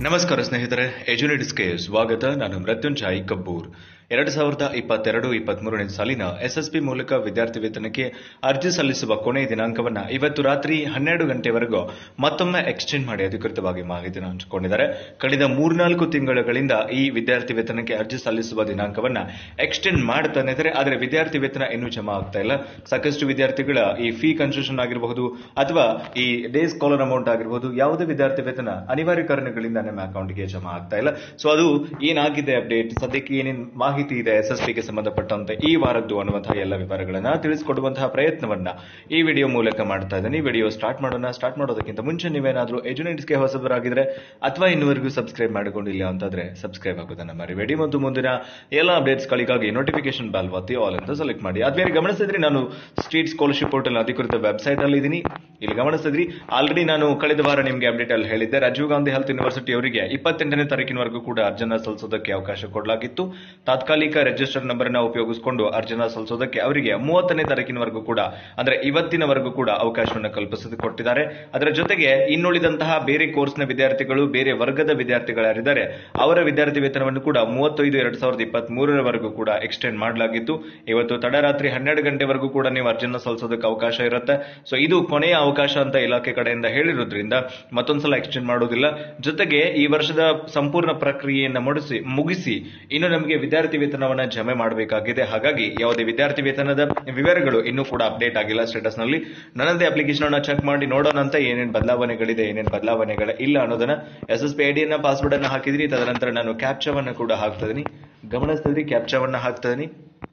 ನಮಸ್ಕಾರ ಸ್ನೇಹಿತರೆ ಎಜುನಿಟ್ಸ್ಗೆ ಸ್ವಾಗತ ನಾನು ಮೃತ್ಯುಂಜಯ್ ಕಬ್ಬೂರ್ ಎರಡು ಸಾವಿರದ ಇಪ್ಪತ್ತೆರಡು ಇಪ್ಪತ್ಮೂರನೇ ಸಾಲಿನ ಎಸ್ಎಸ್ಪಿ ಮೂಲಕ ವಿದ್ಯಾರ್ಥಿ ವೇತನಕ್ಕೆ ಅರ್ಜಿ ಸಲ್ಲಿಸುವ ಕೊನೆಯ ದಿನಾಂಕವನ್ನ ಇವತ್ತು ರಾತ್ರಿ ಹನ್ನೆರಡು ಗಂಟೆವರೆಗೂ ಮತ್ತೊಮ್ಮೆ ಎಕ್ಸ್ಟೆಂಡ್ ಮಾಡಿ ಅಧಿಕೃತವಾಗಿ ಮಾಹಿತಿಯನ್ನು ಹಂಚಿಕೊಂಡಿದ್ದಾರೆ ಕಳೆದ ಮೂರ್ನಾಲ್ಕು ತಿಂಗಳುಗಳಿಂದ ಈ ವಿದ್ಯಾರ್ಥಿ ವೇತನಕ್ಕೆ ಅರ್ಜಿ ಸಲ್ಲಿಸುವ ದಿನಾಂಕವನ್ನ ಎಕ್ಸ್ಟೆಂಡ್ ಮಾಡ್ತಾನೆ ಇದ್ದಾರೆ ಆದರೆ ವಿದ್ಯಾರ್ಥಿ ವೇತನ ಇನ್ನೂ ಜಮಾ ಆಗ್ತಾ ಇಲ್ಲ ಸಾಕಷ್ಟು ವಿದ್ಯಾರ್ಥಿಗಳ ಈ ಫೀ ಕನ್ಸೆಷನ್ ಆಗಿರಬಹುದು ಅಥವಾ ಈ ಡೇ ಸ್ಕಾಲರ್ ಅಮೌಂಟ್ ಆಗಿರಬಹುದು ಯಾವುದೇ ವಿದ್ಯಾರ್ಥಿ ವೇತನ ಅನಿವಾರ್ಯ ಕಾರಣಗಳಿಂದ ನಮ್ಮ ಅಕೌಂಟ್ಗೆ ಜಮಾ ಆಗ್ತಾ ಇಲ್ಲ ಸೊ ಅದು ಏನಾಗಿದೆ ಅಪ್ಡೇಟ್ ಸದ್ಯಕ್ಕೆ ಏನೇನು ಮಾಹಿತಿ ಇದೆ ಎಸ್ ಎಸ್ ಪಿಗೆ ಸಂಬಂಧಪಟ್ಟಂತೆ ಈ ವಾರದ್ದು ಅನ್ನುವಂತಹ ಎಲ್ಲ ವಿವರಗಳನ್ನ ತಿಳಿಸಿಕೊಡುವಂತಹ ಪ್ರಯತ್ನವನ್ನ ಈ ವಿಡಿಯೋ ಮೂಲಕ ಮಾಡ್ತಾ ಇದ್ದೀನಿ ವಿಡಿಯೋ ಸ್ಟಾರ್ಟ್ ಮಾಡೋಣ ಸ್ಟಾರ್ಟ್ ಮಾಡೋದಕ್ಕಿಂತ ಮುಂಚೆ ನೀವೇನಾದ್ರೂ ಎಜುನೆಟ್ಸ್ಗೆ ಹೊಸಬರಾಗಿದ್ರೆ ಅಥವಾ ಇನ್ನುವರೆಗೂ ಸಬ್ಸ್ಕ್ರೈಬ್ ಮಾಡಿಕೊಂಡಿಲ್ಲ ಅಂತಾದ್ರೆ ಸಬ್ಸ್ಕ್ರೈಬ್ ಆಗೋದನ್ನ ಮರಿಬೇಡಿ ಮತ್ತು ಮುಂದಿನ ಎಲ್ಲ ಅಪ್ಡೇಟ್ಸ್ಗಳಿಗಾಗಿ ನೋಟಿಫಿಕೇಶನ್ ಬಾಲ್ ಒತ್ತಿ ಆಲ್ ಅಂತ ಸೆಲೆಕ್ಟ್ ಮಾಡಿ ಅದ್ಮೇಲೆ ಗಮನಿಸಿದ್ರಿ ನಾನು ಸ್ಟೇಟ್ ಸ್ಕಾಲರ್ಶಿಪ್ ಪೋರ್ಟಲ್ ಅಧಿಕೃತ ವೆಬ್ಸೈಟ್ ಅಲ್ಲಿ ಇದ್ದೀನಿ ಇಲ್ಲಿ ಗಮನಿಸಿದ್ರಿ ಆಲ್ರೆಡಿ ನಾನು ಕಳೆದ ವಾರ ನಿಮಗೆ ಅಪ್ಡೇಟ್ ಅಲ್ಲಿ ಹೇಳಿದ್ದೆ ರಾಜೀವ್ ಗಾಂಧಿ ಹೆಲ್ತ್ ಯೂನಿವರ್ಸಿಟಿ ಅವರಿಗೆ ಇಪ್ಪತ್ತೆಂಟನೇ ತಾರೀಕಿನವರೆಗೂ ಕೂಡ ಅರ್ಜನ ಸಲ್ಲಿಸೋದಕ್ಕೆ ಅವಕಾಶ ಕೊಡಲಾಗಿತ್ತು ತಾತ್ಕಾಲಿಕ ರಿಜಿಸ್ಟರ್ ನಂಬರ್ ಅನ್ನ ಉಪಯೋಗಿಸಿಕೊಂಡು ಅರ್ಜನ ಸಲ್ಲಿಸೋದಕ್ಕೆ ಅವರಿಗೆ ಮೂವತ್ತನೇ ತಾರೀಕಿನವರೆಗೂ ಕೂಡ ಅಂದ್ರೆ ಇವತ್ತಿನವರೆಗೂ ಕೂಡ ಅವಕಾಶವನ್ನು ಕಲ್ಪಿಸಿ ಕೊಟ್ಟಿದ್ದಾರೆ ಅದರ ಜೊತೆಗೆ ಇನ್ನುಳಿದಂತಹ ಬೇರೆ ಕೋರ್ಸ್ನ ವಿದ್ಯಾರ್ಥಿಗಳು ಬೇರೆ ವರ್ಗದ ವಿದ್ಯಾರ್ಥಿಗಳು ಯಾರಿದ್ದಾರೆ ಅವರ ವಿದ್ಯಾರ್ಥಿ ವೇತನವನ್ನು ಕೂಡ ಮೂವತ್ತೈದು ಎರಡ್ ಸಾವಿರದ ಇಪ್ಪತ್ತ್ ಮೂರರವರೆಗೂ ಕೂಡ ಎಕ್ಸ್ಟೆಂಡ್ ಮಾಡಲಾಗಿತ್ತು ಇವತ್ತು ತಡರಾತ್ರಿ ಹನ್ನೆರಡು ಗಂಟೆವರೆಗೂ ಕೂಡ ನೀವು ಅರ್ಜಿನ ಸಲ್ಲಿಸೋದಕ್ಕೆ ಅವಕಾಶ ಇರುತ್ತೆ ಸೊ ಇದು ಕೊನೆಯ ಅವಕಾಶ ಅಂತ ಇಲಾಖೆ ಕಡೆಯಿಂದ ಹೇಳಿರೋದ್ರಿಂದ ಮತ್ತೊಂದ್ಸಲ ಎಕ್ಸ್ಟೆಂಡ್ ಮಾಡೋದಿಲ್ಲ ಜೊತೆಗೆ ಈ ವರ್ಷದ ಸಂಪೂರ್ಣ ಪ್ರಕ್ರಿಯೆಯನ್ನ ಮುಗಿಸಿ ಮುಗಿಸಿ ಇನ್ನು ನಮಗೆ ವಿದ್ಯಾರ್ಥಿ ವೇತನವನ್ನ ಜಮೆ ಮಾಡಬೇಕಾಗಿದೆ ಹಾಗಾಗಿ ಯಾವುದೇ ವಿದ್ಯಾರ್ಥಿ ವೇತನದ ವಿವರಗಳು ಇನ್ನೂ ಕೂಡ ಅಪ್ಡೇಟ್ ಆಗಿಲ್ಲ ಸ್ಟೇಟಸ್ ನಲ್ಲಿ ನನ್ನದೇ ಅಪ್ಲಿಕೇಶನ್ ಅನ್ನ ಚೆಕ್ ಮಾಡಿ ನೋಡೋಣ ಅಂತ ಏನೇನು ಬದಲಾವಣೆಗಳಿದೆ ಏನೇನು ಬದಲಾವಣೆಗಳ ಇಲ್ಲ ಅನ್ನೋದನ್ನ ಎಸ್ ಎಸ್ ಪಿ ಐಡಿಯನ್ನ ಪಾಸ್ವರ್ಡ್ ಅನ್ನ ಹಾಕಿದೀನಿ ತದನಂತರ ನಾನು ಕ್ಯಾಪ್ಚಾವನ್ನ ಕೂಡ ಹಾಕ್ತಾ ಇದೀನಿ ಗಮನಿಸ್ತಿದ್ರಿ ಕ್ಯಾಪ್ಚಾವನ್ನ ಹಾಕ್ತಾ ಇದೀನಿ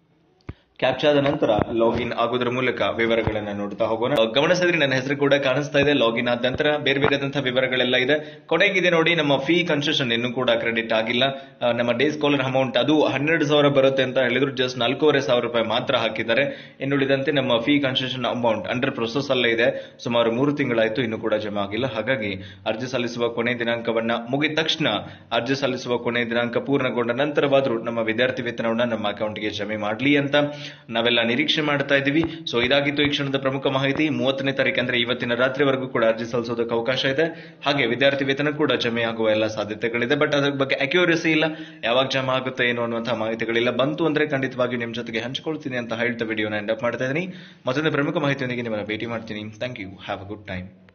ಕ್ಯಾಪ್ಚಾದ ನಂತರ ಲಾಗಿನ್ ಆಗೋದ್ರ ಮೂಲಕ ವಿವರಗಳನ್ನ ನೋಡ್ತಾ ಹೋಗೋಣ ಗಮನಿಸಿದ್ರೆ ನನ್ನ ಹೆಸರು ಕೂಡ ಕಾಣಿಸ್ತಾ ಇದೆ ಲಾಗಿನ್ ಆದ ನಂತರ ಬೇರೆ ಬೇರೆದಂತಹ ವಿವರಗಳೆಲ್ಲ ಇದೆ ಕೊನೆಗಿದೆ ನೋಡಿ ನಮ್ಮ ಫೀ ಕನ್ಸೆಷನ್ ಇನ್ನೂ ಕೂಡ ಕ್ರೆಡಿಟ್ ಆಗಿಲ್ಲ ಆ, ನಮ್ಮ ಡೇ ಸ್ಕಾಲರ್ ಅಮೌಂಟ್ ಅದು ಹನ್ನೆರಡು ಸಾವಿರ ಬರುತ್ತೆ ಅಂತ ಹೇಳಿದ್ರು ಜಸ್ಟ್ ನಾಲ್ಕೂವರೆ ಸಾವಿರ ರೂಪಾಯಿ ಮಾತ್ರ ಹಾಕಿದ್ದಾರೆ ಇನ್ನುಳಿದಂತೆ ನಮ್ಮ fee concession amount under process ಅಲ್ಲೇ ಇದೆ ಸುಮಾರು ಮೂರು ತಿಂಗಳಾಯ್ತು ಇನ್ನೂ ಕೂಡ ಜಮಾ ಆಗಿಲ್ಲ ಹಾಗಾಗಿ ಅರ್ಜಿ ಸಲ್ಲಿಸುವ ಕೊನೆ ದಿನಾಂಕವನ್ನ ಮುಗಿದ ತಕ್ಷಣ ಅರ್ಜಿ ಸಲ್ಲಿಸುವ ಕೊನೆ ದಿನಾಂಕ ಪೂರ್ಣಗೊಂಡ ನಂತರವಾದ್ರೂ ನಮ್ಮ ವಿದ್ಯಾರ್ಥಿ ವೇತನವನ್ನ ನಮ್ಮ ಅಕೌಂಟ್ಗೆ ಜಮೆ ಮಾಡಲಿ ಅಂತ ನಾವೆಲ್ಲ ನಿರೀಕ್ಷೆ ಮಾಡ್ತಾ ಇದ್ದೀವಿ ಸೊ ಇದಾಗಿತ್ತು ಈ ಕ್ಷಣದ ಪ್ರಮುಖ ಮಾಹಿತಿ ಮೂವತ್ತನೇ ತಾರೀಕು ಅಂದ್ರೆ ಇವತ್ತಿನ ರಾತ್ರಿವರೆಗೂ ಕೂಡ ಅರ್ಜಿ ಸಲ್ಲಿಸೋದಕ್ಕೆ ಅವಕಾಶ ಇದೆ ಹಾಗೆ ವಿದ್ಯಾರ್ಥಿ ವೇತನ ಕೂಡ ಜಮೆ ಆಗುವ ಎಲ್ಲ ಸಾಧ್ಯತೆಗಳಿದೆ ಬಟ್ ಅದ್ರ ಬಗ್ಗೆ ಅಕ್ಯೂರಸಿ ಇಲ್ಲ ಯಾವಾಗ ಜಮಾ ಆಗುತ್ತೆ ಏನು ಅನ್ನುವಂತಹ ಮಾಹಿತಿಗಳಿಲ್ಲ ಬಂತು ಅಂದ್ರೆ ಖಂಡಿತವಾಗಿ ನಿಮ್ ಜೊತೆಗೆ ಹಂಚಿಕೊಳ್ತೀನಿ ಅಂತ ಹೇಳ್ತಾ ವಿಡಿಯೋನ ಎಂಡ್ ಅಪ್ ಮಾಡ್ತಾ ಇದ್ದೀನಿ ಮತ್ತೊಂದು ಪ್ರಮುಖ ಮಾಹಿತಿಯೊಂದಿಗೆ ನಿಮ್ಮನ್ನ ಭೇಟಿ ಮಾಡ್ತೀನಿ thank you have a good time